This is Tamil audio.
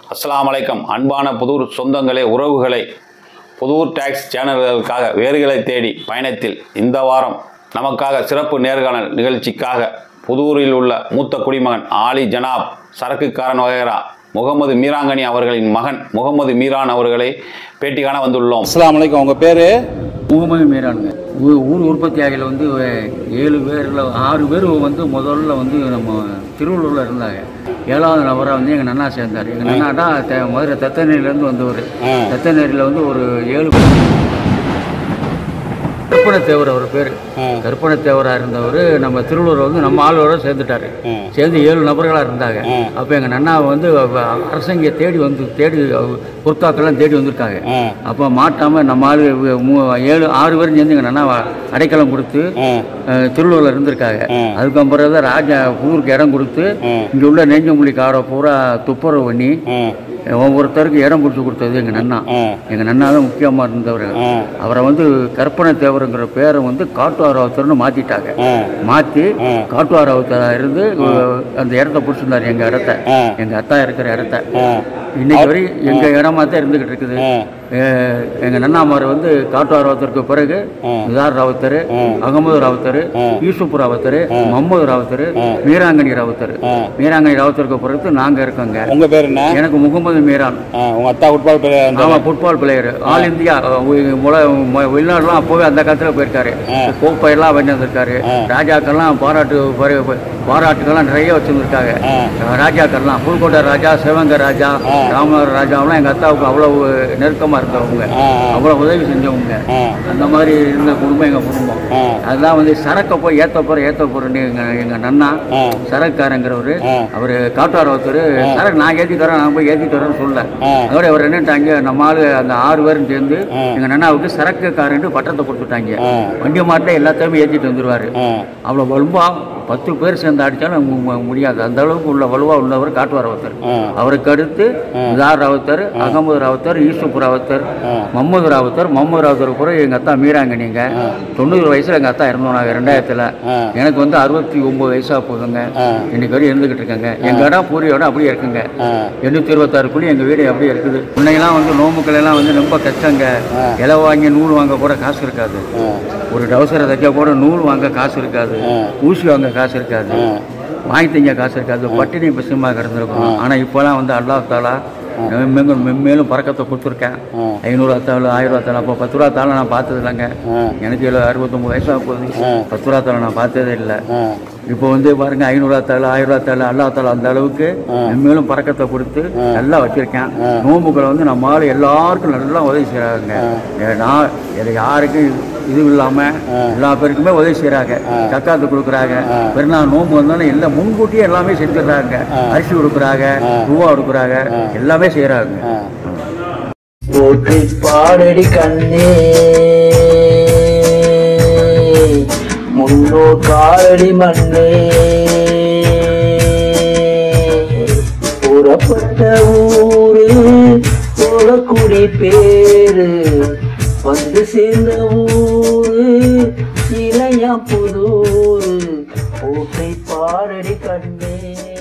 அஸ்ஸலாமு அலைக்கம் அன்பான புதூர் சொந்தங்களே உறவுகளை புதூர் டாக்ஸ் சேனல்களுக்காக வேர்களை தேடி பயணத்தில் இந்த வாரம் நமக்காக சிறப்பு நேர்காணல் நிகழ்ச்சிக்காக புதூரில் உள்ள மூத்த குடிமகன் ஆலி ஜனாப் சரக்குக்காரன் வகைரா முகமது மீராங்கனி அவர்களின் மகன் முகமது மீரான் அவர்களை பேட்டி காண வந்துள்ளோம் அஸ்லாம் வலைக்கம் உங்கள் பேர் முகமது மீரானுங்க ஊ- ஊர் உற்பத்தியாகியில் வந்து ஏழு பேரில் ஆறு பேர் வந்து முதல்ல வந்து நம்ம திருவள்ளூரில் இருந்தாங்க ஏழாவது நபராக வந்து எங்கள் நன்னா சேர்ந்தார் எங்கள் நன்னா தான் தெ மதுரை தத்தநேரிலேருந்து வந்தவர் தத்தநேரியில் வந்து ஒரு ஏழு கற்பனை தேவர் அவர் பேர் கற்பனை தேவராக இருந்தவர் நம்ம திருவள்ளூர் வந்து நம்ம ஆளோட சேர்ந்துட்டாரு சேர்ந்து ஏழு நபர்களாக இருந்தாங்க அப்போ எங்கள் நன்னாவை வந்து அவ- அரசங்க தேடி வந்து தேடி அவ- பொற்காக்கெல்லாம் தேடி வந்திருக்காங்க அப்போ மாட்டாமல் நம்ம ஆளு வ- மூ- ஏழு ஆறு பேரும் சேர்ந்து எங்கள் நன்னாவை அடைக்கலம் கொடுத்து அஹ், திருவள்ளூரில் இருந்திருக்காங்க அதுக்கப்புறம் தான் ராஜா ஊருக்கு இடம் கொடுத்து இங்கே உள்ள நெஞ்சமொழி காரை பூரா துப்புரவு பண்ணி ஒவ்வொருத்தருக்கு இடம் பிடிச்சி கொடுத்தது எங்கள் நன்னா எங்கள் நன்னா தான் முக்கியமாக இருந்தவர் அவரை வந்து கற்பனை தேவருங்கிற பேரை வந்து காட்டுவாராவத்தர்னு மாற்றிட்டாங்க மாற்றி காட்டுவாராவத்தரா இருந்து அஹ், அந்த இடத்த பிடிச்சிருந்தார் எங்கள் இடத்த எங்கள் அத்தா இருக்கிற இடத்த இன்னைக்கு வரை எங்கள் இடமா தான் இருந்துகிட்டு இருக்குது அஹ், எங்கள் நன்னாமார் வந்து காட்டுவாராவத்தருக்கு பிறகு நிதார் ராவுத்தர் அகமது ராவுத்தர் யூசுப் ராவுத்தர் முகமது ராவுத்தர் மீராங்கனி ராவுத்தர் மீராங்கனி ராவுத்தருக்கு பிறகு நாங்கள் இருக்கோங்க உங்கள் பேர் என்ன எனக்கு முகமது மீரான் உங்கள் அத்தா ஃபுட்பால் பிளேயர் அந்த ஆமாம் ஃபுட்பால் பிளேயர் ஆல் இந்தியா உ- முல ம- வெளிநாடுலாம் அப்போவே அந்த காலத்தில் போயிருக்காரு கோப்பையெல்லாம் வாங்கி வந்திருக்காரு ராஜாக்கள்லாம் பாராட்டு பரி- பாராட்டுக்கள்லாம் நிறைய வச்சுருந்துருக்காங்க ராஜாக்கள்லாம் புதுக்கோட்டை ராஜா சிவகங்கை ராஜா ராமர் ராஜாவெல்லாம் எங்கள் அத்தாவுக்கு அவ்வளவு நெருக்கமாக இருந்தவங்க அவ்வளோ உதவி செஞ்சவங்க அந்த மாதிரி இருந்த குடும்பம் எங்கள் குடும்பம் அதுதான் வந்து சரக்கை போய் ஏற்ற போகிற ஏற்ற போகிறேன்னு எங்கள் எங்கள் நன்னா சரக்காரங்கிறவர் அவர் காட்டுவார் ஒருத்தர் சரக்கு நான் ஏற்றி தரேன் நான் போய் ஏற்றி தரேன்னு சொல்ல அதோட அவர் என்னட்டாங்க நம்ம ஆளு அந்த ஆறு பேரும் சேர்ந்து எங்கள் நன்னாவுக்கு சரக்குக்காரன்ட்டு பட்டத்தை கொடுத்துட்டாங்க வண்டி மாட்டில் எல்லாத்தையுமே ஏற்றிட்டு வந்துருவாரு அவ்வளோ வலுவா பத்து பேர் சேர்ந்து அடித்தாலும் மு- மு- முடியாது அந்த அளவுக்கு உள்ள வலுவா உள்ளவர் காட்டுவார் ஒருத்தர் அவருக்கு அடுத்து நிதார் ராவுத்தர் அகமது ராவுத்தர் யூசுப் ராவுத்தர் முகமது ராவுத்தர் முகமது ராவுத்தர் கூட எங்கள் அத்தா மீறாங்கனிங்க தொண்ணூறு வயசில் எங்கள் அத்தா இறந்தோம் ரெண்டாயிரத்தில் எனக்கு வந்து அறுபத்தி ஒம்பது வயசாக போகுதுங்க இன்னைக்கு வரையும் இருந்துகிட்டு இருக்கேங்க எங்கள் இடம் பூரி இடம் அப்படியே இருக்குங்க எண்ணூற்றி இருபத்தாறு குழி எங்கள் வீடு அப்படியே இருக்குது முன்னையெல்லாம் வந்து நோம்புக்கள் எல்லாம் வந்து ரொம்ப கஷ்டங்க இலை வாங்கி நூல் வாங்க கூட காசு இருக்காது ஒரு டவுசரை தைக்க கூட நூல் வாங்க காசு இருக்காது ஊசி வாங்க காசு இருக்காது வாங்கி திங்க காசு இருக்காது பட்டினி பசுமாக கிடந்திருக்கும் ஆனால் இப்போலாம் வந்து அல்லாஹ் தாலா மென்மேலும் மென்மேலும் பறக்கத்தை கொடுத்துருக்கேன் ஐநூறுவா தாள் ஆயிரம் ரூபா தாள் அப்போ பத்து ரூபா தாளை நான் பார்த்தது இல்லைங்க எனக்கு எழு அறுபத்தொம்பது வயசாக போகுது பத்து ரூபா தாளை நான் பார்த்ததே இல்லை இப்போ வந்து பாருங்க ஐநூறுவா தாள் ஆயிரம் ரூபா தாள் அல்லா தாள் அந்த அளவுக்கு மென்மேலும் பறக்கத்தை கொடுத்து நல்லா வச்சிருக்கேன் நோம்புகளை வந்து நம்ம ஆள் எல்லாருக்கும் நல்லா உதவி செய்கிறாங்க நான் இது யாருக்கும் இது- இது இல்லாமல் எல்லா பேருக்குமே உதவி செய்கிறாங்க தக்காத்து கொடுக்குறாங்க பெருநாள் நோம்பு வந்தாலும் எல்லாம் முன்கூட்டியே எல்லாமே செஞ்சிடுறாங்க அரிசி கொடுக்குறாங்க ரூபா கொடுக்குறாங்க எல்லாமே செய்கிறாங்க போற்றி பாடடி கண்ணே முன்னோர் காலடி மண்ணே புறப்பட்ட ஊரு போலக்குடி பேரு வந்து சேர்ந்த ஊரு இளையா புதூரு போற்றி பாடடி கண்ணே